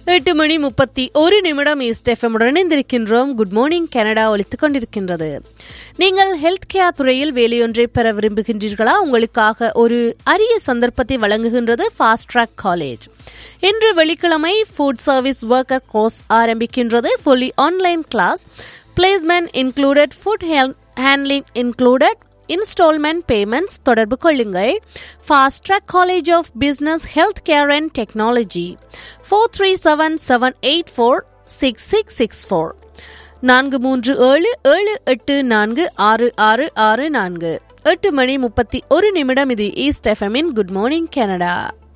எட்டு மணி முப்பத்தி ஒரு நிமிடம் ஈஸ்ட் எஃப்எம் இணைந்திருக்கின்றோம் குட் மார்னிங் கனடா ஒலித்துக் கொண்டிருக்கின்றது நீங்கள் ஹெல்த் கேர் துறையில் வேலையொன்றை பெற விரும்புகின்றீர்களா உங்களுக்காக ஒரு அரிய சந்தர்ப்பத்தை வழங்குகின்றது ஃபாஸ்ட் ட்ராக் காலேஜ் இன்று வெள்ளிக்கிழமை ஃபுட் சர்வீஸ் ஒர்க்கர் கோர்ஸ் ஆரம்பிக்கின்றது fully online class placement included food handling included instalment payments தொடர்பு கொள்ளுங்கள் fast track college of business health care and technology four three seven seven eight four six six six four நான்கு மூன்று ஏழு ஏழு எட்டு நான்கு ஆறு ஆறு ஆறு நான்கு எட்டு மணி முப்பத்தி ஒரு நிமிடம் இது ஈஸ்ட் எஃப்எம்மின் குட் மார்னிங் கனடா